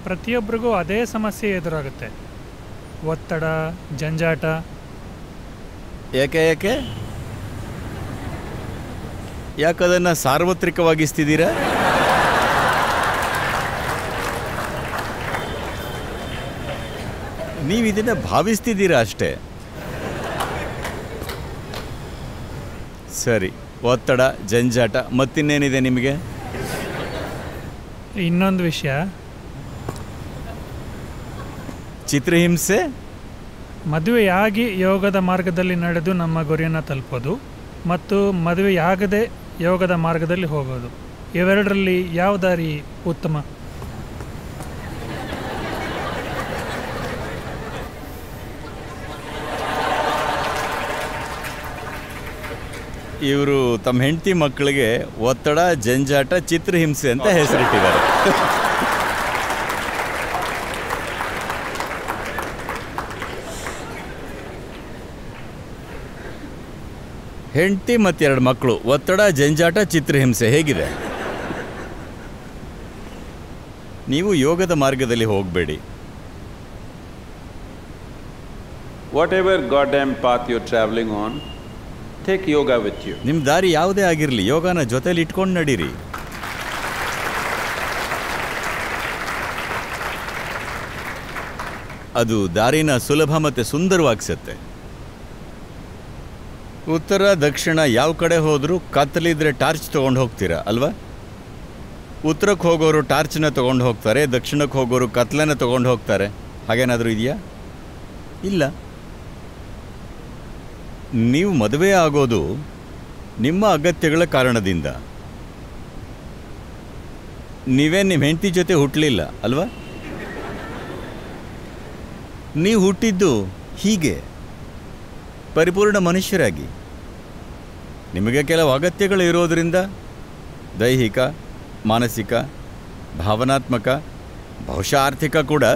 ಪ್ರತಿಯೊಬ್ಬರಿಗೂ ಅದೇ ಸಮಸ್ಯೆ ಎದುರಾಗುತ್ತೆ ಒತ್ತಡ ಜಂಜಾಟ ಯಾಕೆ ಯಾಕೆ ಯಾಕದನ್ನು ಸಾರ್ವತ್ರಿಕವಾಗಿಸ್ತಿದ್ದೀರಾ ನೀವು ಇದನ್ನ ಭಾವಿಸ್ತಿದ್ದೀರಾ ಅಷ್ಟೇ ಸರಿ ಒತ್ತಡ ಜಂಜಾಟ ಮತ್ತಿನ್ನೇನಿದೆ ನಿಮಗೆ ಇನ್ನೊಂದು ವಿಷಯ ಚಿತ್ರಹಿಂಸೆ ಮದುವೆಯಾಗಿ ಯೋಗದ ಮಾರ್ಗದಲ್ಲಿ ನಡೆದು ನಮ್ಮ ಗುರಿಯನ್ನು ತಲುಪೋದು ಮತ್ತು ಮದುವೆಯಾಗದೆ ಯೋಗದ ಮಾರ್ಗದಲ್ಲಿ ಹೋಗೋದು ಇವೆರಡರಲ್ಲಿ ಯಾವ ದಾರಿ ಉತ್ತಮ ಇವರು ತಮ್ಮ ಹೆಂಡತಿ ಮಕ್ಕಳಿಗೆ ಒತ್ತಡ ಜಂಜಾಟ ಚಿತ್ರಹಿಂಸೆ ಅಂತ ಹೆಸರಿಟ್ಟಿದ್ದಾರೆ ಹೆಂಡತಿ ಮತ್ತೆರಡು ಮಕ್ಕಳು ಒತ್ತಡ ಜಂಜಾಟ ಚಿತ್ರಹಿಂಸೆ ಹೇಗಿದೆ ನೀವು ಯೋಗದ ಮಾರ್ಗದಲ್ಲಿ ಹೋಗಬೇಡಿ Whatever goddamn path you're traveling on, take yoga with you. ನಿಮ್ಮ ದಾರಿ ಯಾವುದೇ ಆಗಿರಲಿ ಯೋಗನ ಜೊತೆಲಿ ಇಟ್ಕೊಂಡು ನಡೀರಿ ಅದು ದಾರಿನ ಸುಲಭ ಮತ್ತು ಸುಂದರವಾಗಿಸುತ್ತೆ ಉತ್ತರ ದಕ್ಷಿಣ ಯಾವ ಕಡೆ ಹೋದರೂ ಕತ್ತಲಿದ್ರೆ ಟಾರ್ಚ್ ತೊಗೊಂಡು ಹೋಗ್ತೀರಾ ಅಲ್ವಾ ಉತ್ತರಕ್ಕೆ ಹೋಗೋರು ಟಾರ್ಚನ್ನ ತೊಗೊಂಡು ಹೋಗ್ತಾರೆ ದಕ್ಷಿಣಕ್ಕೆ ಹೋಗೋರು ಕತ್ಲನ್ನ ತೊಗೊಂಡು ಹೋಗ್ತಾರೆ ಹಾಗೇನಾದರೂ ಇದೆಯಾ ಇಲ್ಲ ನೀವು ಮದುವೆ ಆಗೋದು ನಿಮ್ಮ ಅಗತ್ಯಗಳ ಕಾರಣದಿಂದ ನೀವೇ ನಿಮ್ಮ ಹೆಂಡತಿ ಜೊತೆ ಹುಟ್ಟಲಿಲ್ಲ ಅಲ್ವಾ ನೀವು ಹುಟ್ಟಿದ್ದು ಹೀಗೆ ಪರಿಪೂರ್ಣ ಮನುಷ್ಯರಾಗಿ ನಿಮಗೆ ಕೆಲವು ಅಗತ್ಯಗಳು ಇರೋದರಿಂದ ದೈಹಿಕ ಮಾನಸಿಕ ಭಾವನಾತ್ಮಕ ಬಹುಶಃ ಆರ್ಥಿಕ ಕೂಡ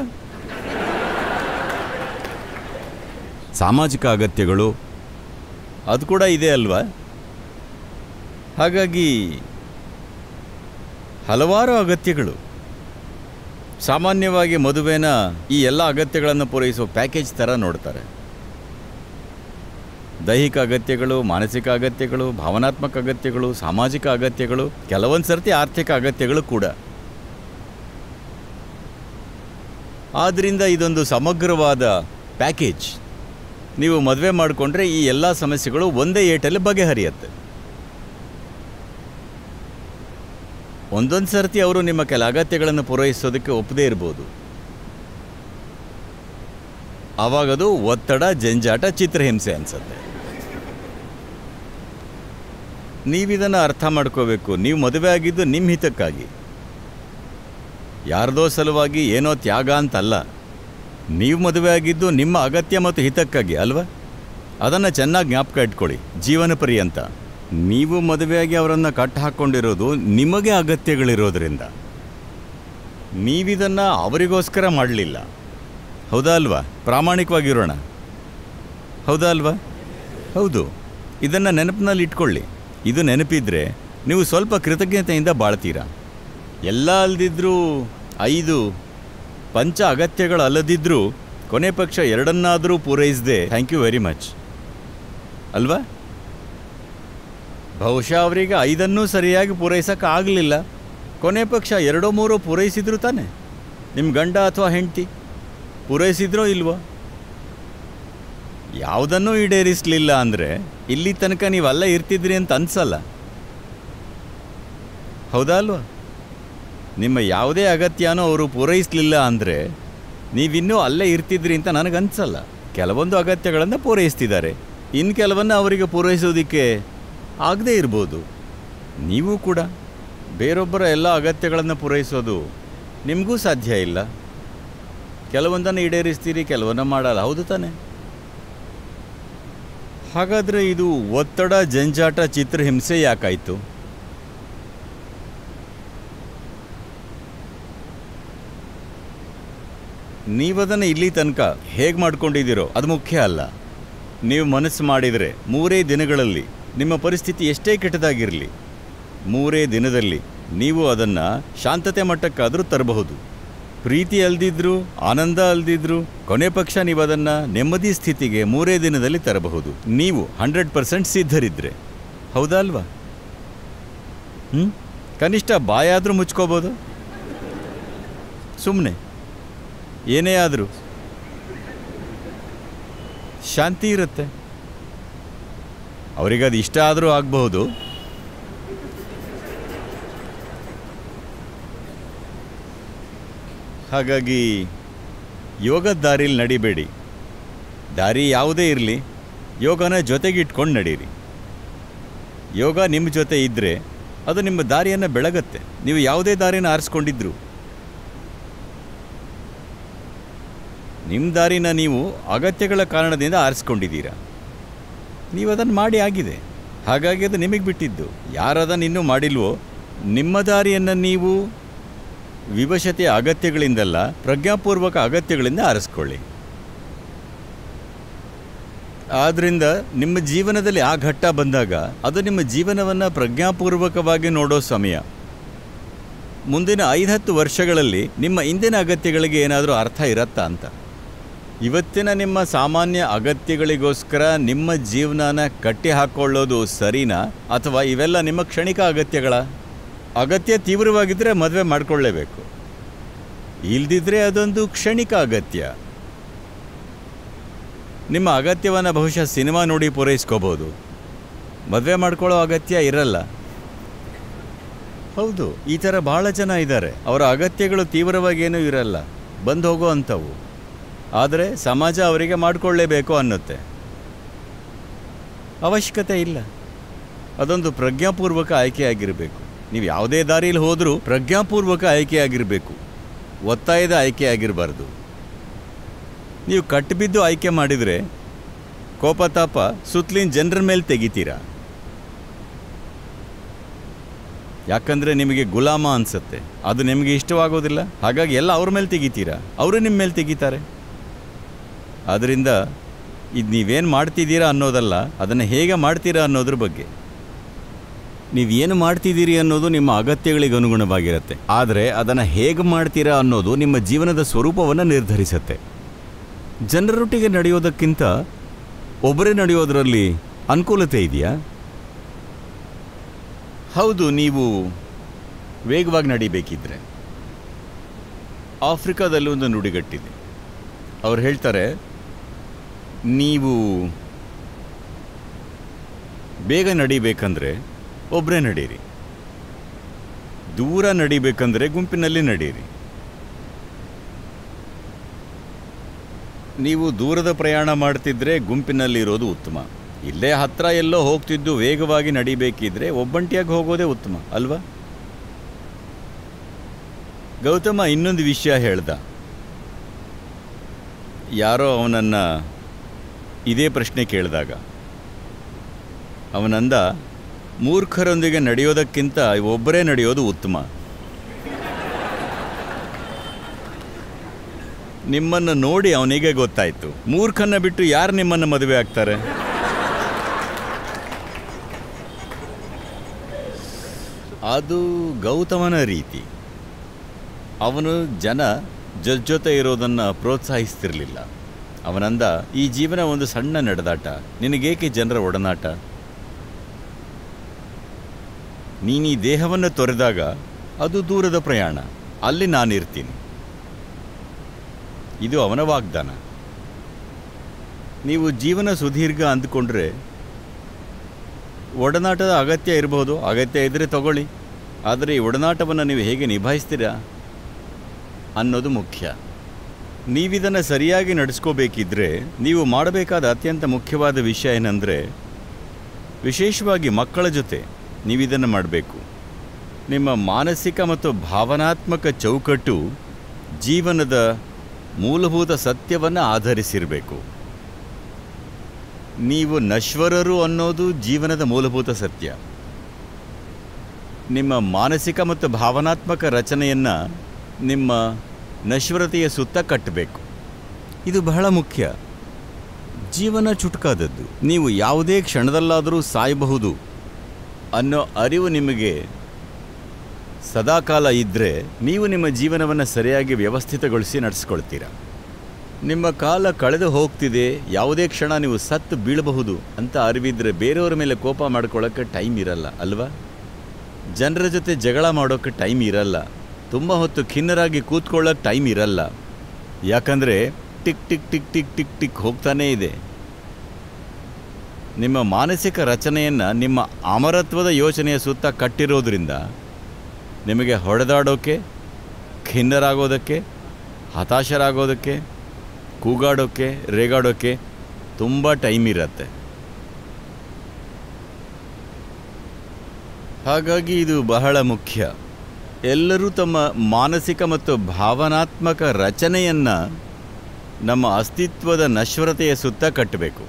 ಸಾಮಾಜಿಕ ಅಗತ್ಯಗಳು ಅದು ಕೂಡ ಇದೆ ಅಲ್ವಾ ಹಾಗಾಗಿ ಹಲವಾರು ಅಗತ್ಯಗಳು ಸಾಮಾನ್ಯವಾಗಿ ಮದುವೆನ ಈ ಎಲ್ಲ ಅಗತ್ಯಗಳನ್ನು ಪೂರೈಸುವ ಪ್ಯಾಕೇಜ್ ಥರ ನೋಡ್ತಾರೆ ದೈಹಿಕ ಅಗತ್ಯಗಳು ಮಾನಸಿಕ ಅಗತ್ಯಗಳು ಭಾವನಾತ್ಮಕ ಅಗತ್ಯಗಳು ಸಾಮಾಜಿಕ ಅಗತ್ಯಗಳು ಕೆಲವೊಂದು ಸರ್ತಿ ಆರ್ಥಿಕ ಅಗತ್ಯಗಳು ಕೂಡ ಆದ್ದರಿಂದ ಇದೊಂದು ಸಮಗ್ರವಾದ ಪ್ಯಾಕೇಜ್ ನೀವು ಮದುವೆ ಮಾಡಿಕೊಂಡ್ರೆ ಈ ಎಲ್ಲ ಸಮಸ್ಯೆಗಳು ಒಂದೇ ಏಟಲ್ಲಿ ಬಗೆಹರಿಯುತ್ತೆ ಒಂದೊಂದು ಸರ್ತಿ ಅವರು ನಿಮ್ಮ ಕೆಲ ಅಗತ್ಯಗಳನ್ನು ಪೂರೈಸೋದಕ್ಕೆ ಒಪ್ಪದೇ ಇರ್ಬೋದು ಆವಾಗದು ಒತ್ತಡ ಜಂಜಾಟ ಚಿತ್ರಹಿಂಸೆ ಅನ್ಸುತ್ತೆ ನೀವಿದನ್ನು ಅರ್ಥ ಮಾಡ್ಕೋಬೇಕು ನೀವು ಮದುವೆ ಆಗಿದ್ದು ನಿಮ್ಮ ಹಿತಕ್ಕಾಗಿ ಯಾರದೋ ಸಲುವಾಗಿ ಏನೋ ತ್ಯಾಗ ಅಂತಲ್ಲ ನೀವು ಮದುವೆ ಆಗಿದ್ದು ನಿಮ್ಮ ಅಗತ್ಯ ಮತ್ತು ಹಿತಕ್ಕಾಗಿ ಅಲ್ವಾ ಅದನ್ನು ಚೆನ್ನಾಗಿ ಜ್ಞಾಪಕ ಇಟ್ಕೊಳ್ಳಿ ಜೀವನ ಪರ್ಯಂತ ನೀವು ಮದುವೆಯಾಗಿ ಅವರನ್ನು ಕಟ್ಟು ಹಾಕ್ಕೊಂಡಿರೋದು ನಿಮಗೆ ಅಗತ್ಯಗಳಿರೋದ್ರಿಂದ ನೀವಿದನ್ನು ಅವರಿಗೋಸ್ಕರ ಮಾಡಲಿಲ್ಲ ಹೌದಾ ಅಲ್ವಾ ಪ್ರಾಮಾಣಿಕವಾಗಿರೋಣ ಹೌದಾ ಅಲ್ವಾ ಹೌದು ಇದನ್ನು ನೆನಪಿನಲ್ಲಿ ಇಟ್ಕೊಳ್ಳಿ ಇದು ನೆನಪಿದ್ರೆ ನೀವು ಸ್ವಲ್ಪ ಕೃತಜ್ಞತೆಯಿಂದ ಬಾಳ್ತೀರಾ ಎಲ್ಲ ಅಲ್ದಿದ್ರೂ ಐದು ಪಂಚ ಅಗತ್ಯಗಳು ಅಲ್ಲದಿದ್ದರೂ ಕೊನೆ ಪಕ್ಷ ಎರಡನ್ನಾದರೂ ಪೂರೈಸದೆ ಥ್ಯಾಂಕ್ ಯು ವೆರಿ ಮಚ್ ಅಲ್ವಾ ಬಹುಶಃ ಅವರಿಗೆ ಐದನ್ನೂ ಸರಿಯಾಗಿ ಪೂರೈಸೋಕೆ ಆಗಲಿಲ್ಲ ಕೊನೆ ಪಕ್ಷ ಎರಡೋ ಮೂರೋ ಪೂರೈಸಿದ್ರು ತಾನೆ ನಿಮ್ಮ ಗಂಡ ಅಥವಾ ಹೆಂಡತಿ ಪೂರೈಸಿದ್ರೋ ಇಲ್ವೋ ಯಾವುದನ್ನೂ ಈಡೇರಿಸಲಿಲ್ಲ ಅಂದರೆ ಇಲ್ಲಿ ತನಕ ನೀವು ಅಲ್ಲೇ ಇರ್ತಿದ್ರಿ ಅಂತ ಅನ್ಸಲ್ಲ ಹೌದಾ ಅಲ್ವಾ ನಿಮ್ಮ ಯಾವುದೇ ಅಗತ್ಯನೂ ಅವರು ಪೂರೈಸಲಿಲ್ಲ ಅಂದರೆ ನೀವಿನ್ನೂ ಅಲ್ಲೇ ಇರ್ತಿದ್ರಿ ಅಂತ ನನಗನ್ಸಲ್ಲ ಕೆಲವೊಂದು ಅಗತ್ಯಗಳನ್ನು ಪೂರೈಸ್ತಿದ್ದಾರೆ ಇನ್ನು ಕೆಲವನ್ನು ಅವರಿಗೆ ಪೂರೈಸೋದಕ್ಕೆ ಆಗದೇ ಇರ್ಬೋದು ನೀವು ಕೂಡ ಬೇರೊಬ್ಬರ ಎಲ್ಲ ಅಗತ್ಯಗಳನ್ನು ಪೂರೈಸೋದು ನಿಮಗೂ ಸಾಧ್ಯ ಇಲ್ಲ ಕೆಲವೊಂದನ್ನು ಈಡೇರಿಸ್ತೀರಿ ಕೆಲವನ್ನ ಮಾಡಲ್ಲ ಹೌದು ತಾನೆ ಹಾಗಾದರೆ ಇದು ಒತ್ತಡ ಜಂಜಾಟ ಚಿತ್ರಹಿಂಸೆ ಯಾಕಾಯಿತು ನೀವದನ್ನು ಇಲ್ಲಿ ತನಕ ಹೇಗೆ ಮಾಡ್ಕೊಂಡಿದ್ದೀರೋ ಅದು ಮುಖ್ಯ ಅಲ್ಲ ನೀವು ಮನಸ್ಸು ಮಾಡಿದರೆ ಮೂರೇ ದಿನಗಳಲ್ಲಿ ನಿಮ್ಮ ಪರಿಸ್ಥಿತಿ ಎಷ್ಟೇ ಕೆಟ್ಟದಾಗಿರಲಿ ಮೂರೇ ದಿನದಲ್ಲಿ ನೀವು ಅದನ್ನು ಶಾಂತತೆ ಮಟ್ಟಕ್ಕಾದರೂ ತರಬಹುದು ಪ್ರೀತಿ ಅಲ್ದಿದ್ರು ಆನಂದ ಅಲ್ದಿದ್ರು ಕೊನೆ ಪಕ್ಷ ನೀವು ಅದನ್ನು ನೆಮ್ಮದಿ ಸ್ಥಿತಿಗೆ ಮೂರೇ ದಿನದಲ್ಲಿ ತರಬಹುದು ನೀವು ಹಂಡ್ರೆಡ್ ಪರ್ಸೆಂಟ್ ಸಿದ್ಧರಿದ್ರೆ ಹೌದಾ ಅಲ್ವಾ ಹ್ಞೂ ಕನಿಷ್ಠ ಬಾಯಾದರೂ ಮುಚ್ಕೋಬೋದು ಸುಮ್ಮನೆ ಏನೇ ಆದರೂ ಶಾಂತಿ ಇರುತ್ತೆ ಅವರಿಗದು ಇಷ್ಟ ಆದರೂ ಆಗಬಹುದು ಹಾಗಾಗಿ ಯೋಗದ ದಾರಿಲಿ ನಡಿಬೇಡಿ ದಾರಿ ಯಾವುದೇ ಇರಲಿ ಯೋಗನ ಜೊತೆಗಿಟ್ಕೊಂಡು ನಡೀರಿ ಯೋಗ ನಿಮ್ಮ ಜೊತೆ ಇದ್ದರೆ ಅದು ನಿಮ್ಮ ದಾರಿಯನ್ನು ಬೆಳಗತ್ತೆ ನೀವು ಯಾವುದೇ ದಾರಿನ ಆರಿಸ್ಕೊಂಡಿದ್ರು ನಿಮ್ಮ ದಾರಿನ ನೀವು ಅಗತ್ಯಗಳ ಕಾರಣದಿಂದ ಆರಿಸ್ಕೊಂಡಿದ್ದೀರಾ ನೀವು ಅದನ್ನು ಮಾಡಿ ಆಗಿದೆ ಹಾಗಾಗಿ ಅದು ನಿಮಗೆ ಬಿಟ್ಟಿದ್ದು ಯಾರದನ್ನು ಇನ್ನೂ ಮಾಡಿಲ್ವೋ ನಿಮ್ಮ ದಾರಿಯನ್ನು ನೀವು ವಿವಶತೆಯ ಅಗತ್ಯಗಳಿಂದಲ್ಲ ಪ್ರಜ್ಞಾಪೂರ್ವಕ ಅಗತ್ಯಗಳಿಂದ ಆರಿಸ್ಕೊಳ್ಳಿ ಆದ್ದರಿಂದ ನಿಮ್ಮ ಜೀವನದಲ್ಲಿ ಆ ಘಟ್ಟ ಬಂದಾಗ ಅದು ನಿಮ್ಮ ಜೀವನವನ್ನು ಪ್ರಜ್ಞಾಪೂರ್ವಕವಾಗಿ ನೋಡೋ ಸಮಯ ಮುಂದಿನ ಐದು ಹತ್ತು ವರ್ಷಗಳಲ್ಲಿ ನಿಮ್ಮ ಇಂದಿನ ಅಗತ್ಯಗಳಿಗೆ ಏನಾದರೂ ಅರ್ಥ ಇರತ್ತಾ ಅಂತ ಇವತ್ತಿನ ನಿಮ್ಮ ಸಾಮಾನ್ಯ ಅಗತ್ಯಗಳಿಗೋಸ್ಕರ ನಿಮ್ಮ ಜೀವನನ ಕಟ್ಟಿ ಹಾಕ್ಕೊಳ್ಳೋದು ಸರಿನಾ ಅಥವಾ ಇವೆಲ್ಲ ನಿಮ್ಮ ಕ್ಷಣಿಕ ಅಗತ್ಯಗಳ ಅಗತ್ಯ ತೀವ್ರವಾಗಿದ್ದರೆ ಮದುವೆ ಮಾಡ್ಕೊಳ್ಳೇಬೇಕು ಇಲ್ದಿದ್ರೆ ಅದೊಂದು ಕ್ಷಣಿಕ ಅಗತ್ಯ ನಿಮ್ಮ ಅಗತ್ಯವನ್ನು ಬಹುಶಃ ಸಿನಿಮಾ ನೋಡಿ ಪೂರೈಸ್ಕೋಬೋದು ಮದುವೆ ಮಾಡ್ಕೊಳ್ಳೋ ಅಗತ್ಯ ಇರಲ್ಲ ಹೌದು ಈ ಥರ ಭಾಳ ಜನ ಇದ್ದಾರೆ ಅವರ ಅಗತ್ಯಗಳು ತೀವ್ರವಾಗಿ ಏನೂ ಇರಲ್ಲ ಬಂದು ಹೋಗೋ ಅಂಥವು ಆದರೆ ಸಮಾಜ ಅವರಿಗೆ ಮಾಡಿಕೊಳ್ಳೇಬೇಕು ಅನ್ನುತ್ತೆ ಅವಶ್ಯಕತೆ ಇಲ್ಲ ಅದೊಂದು ಪ್ರಜ್ಞಾಪೂರ್ವಕ ಆಯ್ಕೆಯಾಗಿರಬೇಕು ನೀವು ಯಾವುದೇ ದಾರಿಯಲ್ಲಿ ಹೋದರೂ ಪ್ರಜ್ಞಾಪೂರ್ವಕ ಆಯ್ಕೆಯಾಗಿರಬೇಕು ಒತ್ತಾಯದ ಆಯ್ಕೆಯಾಗಿರಬಾರ್ದು ನೀವು ಕಟ್ಟಿಬಿದ್ದು ಆಯ್ಕೆ ಮಾಡಿದರೆ ಕೋಪತಾಪ ಸುತ್ತಲಿನ ಜನರ ಮೇಲೆ ತೆಗಿತೀರಾ ಯಾಕಂದರೆ ನಿಮಗೆ ಗುಲಾಮ ಅನಿಸುತ್ತೆ ಅದು ನಿಮಗೆ ಇಷ್ಟವಾಗೋದಿಲ್ಲ ಹಾಗಾಗಿ ಎಲ್ಲ ಅವ್ರ ಮೇಲೆ ತೆಗಿತೀರಾ ಅವರು ನಿಮ್ಮ ಮೇಲೆ ತೆಗಿತಾರೆ ಆದ್ದರಿಂದ ಇದು ನೀವೇನು ಮಾಡ್ತಿದ್ದೀರಾ ಅನ್ನೋದಲ್ಲ ಅದನ್ನು ಹೇಗೆ ಮಾಡ್ತೀರಾ ಅನ್ನೋದ್ರ ಬಗ್ಗೆ ನೀವೇನು ಮಾಡ್ತಿದ್ದೀರಿ ಅನ್ನೋದು ನಿಮ್ಮ ಅಗತ್ಯಗಳಿಗೆ ಅನುಗುಣವಾಗಿರುತ್ತೆ ಆದರೆ ಅದನ್ನು ಹೇಗೆ ಮಾಡ್ತೀರಾ ಅನ್ನೋದು ನಿಮ್ಮ ಜೀವನದ ಸ್ವರೂಪವನ್ನು ನಿರ್ಧರಿಸುತ್ತೆ ಜನರೊಟ್ಟಿಗೆ ನಡೆಯೋದಕ್ಕಿಂತ ಒಬ್ಬರೇ ನಡೆಯೋದರಲ್ಲಿ ಅನುಕೂಲತೆ ಇದೆಯಾ ಹೌದು ನೀವು ವೇಗವಾಗಿ ನಡಿಬೇಕಿದ್ರೆ ಆಫ್ರಿಕಾದಲ್ಲಿ ಒಂದು ನುಡಿಗಟ್ಟಿದೆ ಅವ್ರು ಹೇಳ್ತಾರೆ ನೀವು ಬೇಗ ನಡಿಬೇಕಂದ್ರೆ ಒಬ್ಬರೇ ನಡೀರಿ ದೂರ ನಡಿಬೇಕಂದ್ರೆ ಗುಂಪಿನಲ್ಲಿ ನಡೀರಿ ನೀವು ದೂರದ ಪ್ರಯಾಣ ಮಾಡ್ತಿದ್ರೆ ಗುಂಪಿನಲ್ಲಿರೋದು ಉತ್ತಮ ಇಲ್ಲೇ ಹತ್ರ ಎಲ್ಲೋ ಹೋಗ್ತಿದ್ದು ವೇಗವಾಗಿ ನಡಿಬೇಕಿದ್ರೆ ಒಬ್ಬಂಟಿಯಾಗಿ ಹೋಗೋದೇ ಉತ್ತಮ ಅಲ್ವಾ ಗೌತಮ ಇನ್ನೊಂದು ವಿಷಯ ಹೇಳ್ದ ಯಾರೋ ಅವನನ್ನು ಇದೇ ಪ್ರಶ್ನೆ ಕೇಳಿದಾಗ ಅವನಂದ ಮೂರ್ಖರೊಂದಿಗೆ ನಡೆಯೋದಕ್ಕಿಂತ ಒಬ್ಬರೇ ನಡೆಯೋದು ಉತ್ತಮ ನಿಮ್ಮನ್ನು ನೋಡಿ ಅವನಿಗೆ ಗೊತ್ತಾಯ್ತು ಮೂರ್ಖನ್ನ ಬಿಟ್ಟು ಯಾರು ನಿಮ್ಮನ್ನು ಮದುವೆ ಆಗ್ತಾರೆ ಅದು ಗೌತಮನ ರೀತಿ ಅವನು ಜನ ಜೊತೆ ಇರೋದನ್ನು ಪ್ರೋತ್ಸಾಹಿಸ್ತಿರ್ಲಿಲ್ಲ ಅವನಂದ ಈ ಜೀವನ ಒಂದು ಸಣ್ಣ ನಡೆದಾಟ ನಿನಗೇಕೆ ಜನರ ಒಡನಾಟ ನೀನು ಈ ದೇಹವನ್ನು ತೊರೆದಾಗ ಅದು ದೂರದ ಪ್ರಯಾಣ ಅಲ್ಲಿ ನಾನಿರ್ತೀನಿ ಇದು ಅವನ ವಾಗ್ದಾನ ನೀವು ಜೀವನ ಸುದೀರ್ಘ ಅಂದ್ಕೊಂಡ್ರೆ ಒಡನಾಟದ ಅಗತ್ಯ ಇರಬಹುದು ಅಗತ್ಯ ಇದ್ದರೆ ತಗೊಳ್ಳಿ ಆದರೆ ಈ ಒಡನಾಟವನ್ನು ನೀವು ಹೇಗೆ ನಿಭಾಯಿಸ್ತೀರಾ ಅನ್ನೋದು ಮುಖ್ಯ ನೀವಿದನ್ನು ಸರಿಯಾಗಿ ನಡೆಸ್ಕೋಬೇಕಿದ್ರೆ ನೀವು ಮಾಡಬೇಕಾದ ಅತ್ಯಂತ ಮುಖ್ಯವಾದ ವಿಷಯ ಏನಂದರೆ ವಿಶೇಷವಾಗಿ ಮಕ್ಕಳ ಜೊತೆ ನೀವಿದನ್ನು ಮಾಡಬೇಕು ನಿಮ್ಮ ಮಾನಸಿಕ ಮತ್ತು ಭಾವನಾತ್ಮಕ ಚೌಕಟ್ಟು ಜೀವನದ ಮೂಲಭೂತ ಸತ್ಯವನ್ನು ಆಧರಿಸಿರಬೇಕು ನೀವು ನಶ್ವರರು ಅನ್ನೋದು ಜೀವನದ ಮೂಲಭೂತ ಸತ್ಯ ನಿಮ್ಮ ಮಾನಸಿಕ ಮತ್ತು ಭಾವನಾತ್ಮಕ ರಚನೆಯನ್ನು ನಿಮ್ಮ ನಶ್ವರತೆಯ ಸುತ್ತ ಕಟ್ಟಬೇಕು ಇದು ಬಹಳ ಮುಖ್ಯ ಜೀವನ ಚುಟುಕಾದದ್ದು ನೀವು ಯಾವುದೇ ಕ್ಷಣದಲ್ಲಾದರೂ ಸಾಯಬಹುದು ಅನ್ನೋ ಅರಿವು ನಿಮಗೆ ಸದಾಕಾಲ ಇದ್ದರೆ ನೀವು ನಿಮ್ಮ ಜೀವನವನ್ನು ಸರಿಯಾಗಿ ವ್ಯವಸ್ಥಿತಗೊಳಿಸಿ ನಡೆಸ್ಕೊಳ್ತೀರ ನಿಮ್ಮ ಕಾಲ ಕಳೆದು ಹೋಗ್ತಿದೆ ಯಾವುದೇ ಕ್ಷಣ ನೀವು ಸತ್ತು ಬೀಳಬಹುದು ಅಂತ ಅರಿವಿದ್ರೆ ಬೇರೆಯವ್ರ ಮೇಲೆ ಕೋಪ ಮಾಡ್ಕೊಳ್ಳೋಕ್ಕೆ ಟೈಮ್ ಇರಲ್ಲ ಅಲ್ವಾ ಜನರ ಜೊತೆ ಜಗಳ ಮಾಡೋಕ್ಕೆ ಟೈಮ್ ಇರಲ್ಲ ತುಂಬ ಹೊತ್ತು ಖಿನ್ನರಾಗಿ ಕೂತ್ಕೊಳ್ಳೋಕೆ ಟೈಮ್ ಇರಲ್ಲ ಯಾಕಂದರೆ tick tick tick tick tick tick ಹೋಗ್ತಾನೇ ಇದೆ ನಿಮ್ಮ ಮಾನಸಿಕ ರಚನೆಯನ್ನು ನಿಮ್ಮ ಅಮರತ್ವದ ಯೋಚನೆಯ ಸುತ್ತ ಕಟ್ಟಿರೋದ್ರಿಂದ ನಿಮಗೆ ಹೊಡೆದಾಡೋಕ್ಕೆ ಖಿನ್ನರಾಗೋದಕ್ಕೆ ಹತಾಶರಾಗೋದಕ್ಕೆ ಕೂಗಾಡೋಕ್ಕೆ ರೇಗಾಡೋಕ್ಕೆ ತುಂಬ ಟೈಮ್ ಇರತ್ತೆ ಹಾಗಾಗಿ ಇದು ಬಹಳ ಮುಖ್ಯ ಎಲ್ಲರೂ ತಮ್ಮ ಮಾನಸಿಕ ಮತ್ತು ಭಾವನಾತ್ಮಕ ರಚನೆಯನ್ನು ನಮ್ಮ ಅಸ್ತಿತ್ವದ ನಶ್ವರತೆಯ ಸುತ್ತ ಕಟ್ಟಬೇಕು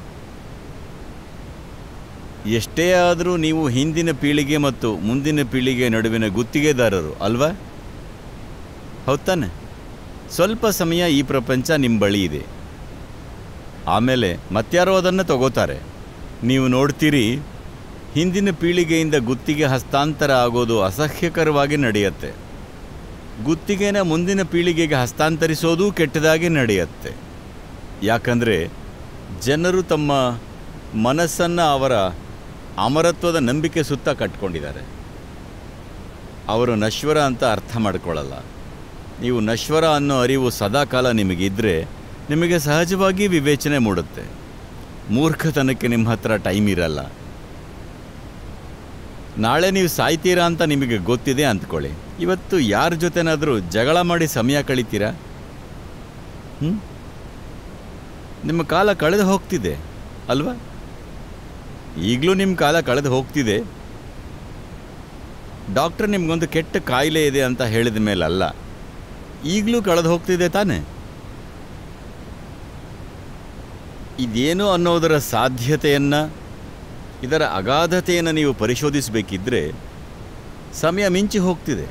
ಎಷ್ಟೇ ಆದರೂ ನೀವು ಹಿಂದಿನ ಪೀಳಿಗೆ ಮತ್ತು ಮುಂದಿನ ಪೀಳಿಗೆ ನಡುವಿನ ಗುತ್ತಿಗೆದಾರರು ಅಲ್ವಾ ಹೌದಾನೆ ಸ್ವಲ್ಪ ಸಮಯ ಈ ಪ್ರಪಂಚ ನಿಮ್ಮ ಬಳಿ ಇದೆ ಆಮೇಲೆ ಮತ್ಯಾರೋ ಅದನ್ನು ತಗೋತಾರೆ ನೀವು ನೋಡ್ತೀರಿ ಹಿಂದಿನ ಪೀಳಿಗೆಯಿಂದ ಗುತ್ತಿಗೆ ಹಸ್ತಾಂತರ ಆಗೋದು ಅಸಹ್ಯಕರವಾಗಿ ನಡೆಯುತ್ತೆ ಗುತ್ತಿಗೆನ ಮುಂದಿನ ಪೀಳಿಗೆಗೆ ಹಸ್ತಾಂತರಿಸೋದು ಕೆಟ್ಟದಾಗಿ ನಡೆಯುತ್ತೆ ಯಾಕಂದರೆ ಜನರು ತಮ್ಮ ಮನಸ್ಸನ್ನು ಅವರ ಅಮರತ್ವದ ನಂಬಿಕೆ ಸುತ್ತ ಕಟ್ಕೊಂಡಿದ್ದಾರೆ ಅವರು ನಶ್ವರ ಅಂತ ಅರ್ಥ ಮಾಡ್ಕೊಳ್ಳಲ್ಲ ನೀವು ನಶ್ವರ ಅನ್ನೋ ಅರಿವು ಸದಾಕಾಲ ನಿಮಗಿದ್ದರೆ ನಿಮಗೆ ಸಹಜವಾಗಿ ವಿವೇಚನೆ ಮೂಡುತ್ತೆ ಮೂರ್ಖತನಕ್ಕೆ ನಿಮ್ಮ ಹತ್ರ ಟೈಮ್ ಇರಲ್ಲ ನಾಳೆ ನೀವು ಸಾಯ್ತೀರಾ ಅಂತ ನಿಮಗೆ ಗೊತ್ತಿದೆ ಅಂದ್ಕೊಳ್ಳಿ ಇವತ್ತು ಯಾರ ಜೊತೆನಾದರೂ ಜಗಳ ಮಾಡಿ ಸಮಯ ಕಳಿತೀರಾ ಹ್ಞೂ ನಿಮ್ಮ ಕಾಲ ಕಳೆದು ಹೋಗ್ತಿದೆ ಅಲ್ವಾ ಈಗಲೂ ನಿಮ್ಮ ಕಾಲ ಕಳೆದು ಹೋಗ್ತಿದೆ ಡಾಕ್ಟರ್ ನಿಮಗೊಂದು ಕೆಟ್ಟ ಕಾಯಿಲೆ ಇದೆ ಅಂತ ಹೇಳಿದ ಮೇಲಲ್ಲ ಈಗಲೂ ಕಳೆದು ಹೋಗ್ತಿದೆ ತಾನೇ ಇದೇನು ಅನ್ನೋದರ ಸಾಧ್ಯತೆಯನ್ನು ಇದರ ಅಗಾಧತೆಯನ್ನು ನೀವು ಪರಿಶೋಧಿಸಬೇಕಿದ್ರೆ ಸಮಯ ಮಿಂಚಿ ಹೋಗ್ತಿದೆ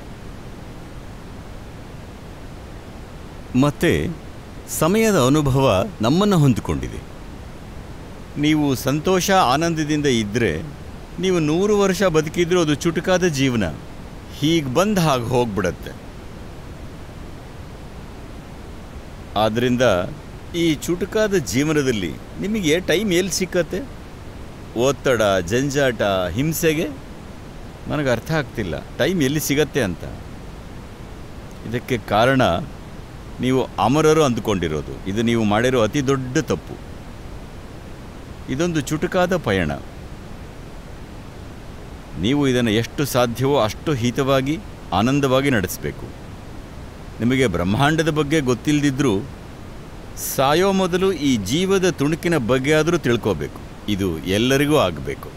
ಮತ್ತೆ ಸಮಯದ ಅನುಭವ ನಮ್ಮನ್ನು ಹೊಂದಿಕೊಂಡಿದೆ ನೀವು ಸಂತೋಷ ಆನಂದದಿಂದ ಇದ್ದರೆ ನೀವು ನೂರು ವರ್ಷ ಬದುಕಿದ್ರೂ ಅದು ಚುಟುಕಾದ ಜೀವನ ಹೀಗೆ ಬಂದು ಹಾಗೆ ಹೋಗ್ಬಿಡತ್ತೆ ಆದ್ದರಿಂದ ಈ ಚುಟುಕಾದ ಜೀವನದಲ್ಲಿ ನಿಮಗೆ ಟೈಮ್ ಎಲ್ಲಿ ಸಿಕ್ಕತ್ತೆ ಒತ್ತಡ ಜಂಜಾಟ ಹಿಂಸೆಗೆ ನನಗೆ ಅರ್ಥ ಆಗ್ತಿಲ್ಲ ಟೈಮ್ ಎಲ್ಲಿ ಸಿಗತ್ತೆ ಅಂತ ಇದಕ್ಕೆ ಕಾರಣ ನೀವು ಅಮರರು ಅಂದುಕೊಂಡಿರೋದು ಇದು ನೀವು ಮಾಡಿರೋ ಅತಿ ದೊಡ್ಡ ತಪ್ಪು ಇದೊಂದು ಚುಟುಕಾದ ಪಯಣ ನೀವು ಇದನ್ನು ಎಷ್ಟು ಸಾಧ್ಯವೋ ಅಷ್ಟು ಹಿತವಾಗಿ ಆನಂದವಾಗಿ ನಡೆಸಬೇಕು ನಿಮಗೆ ಬ್ರಹ್ಮಾಂಡದ ಬಗ್ಗೆ ಗೊತ್ತಿಲ್ಲದಿದ್ದರೂ ಸಾಯೋ ಮೊದಲು ಈ ಜೀವದ ತುಣುಕಿನ ಬಗ್ಗೆ ಆದರೂ ತಿಳ್ಕೋಬೇಕು ಇದು ಎಲ್ಲರಿಗೂ ಆಗಬೇಕು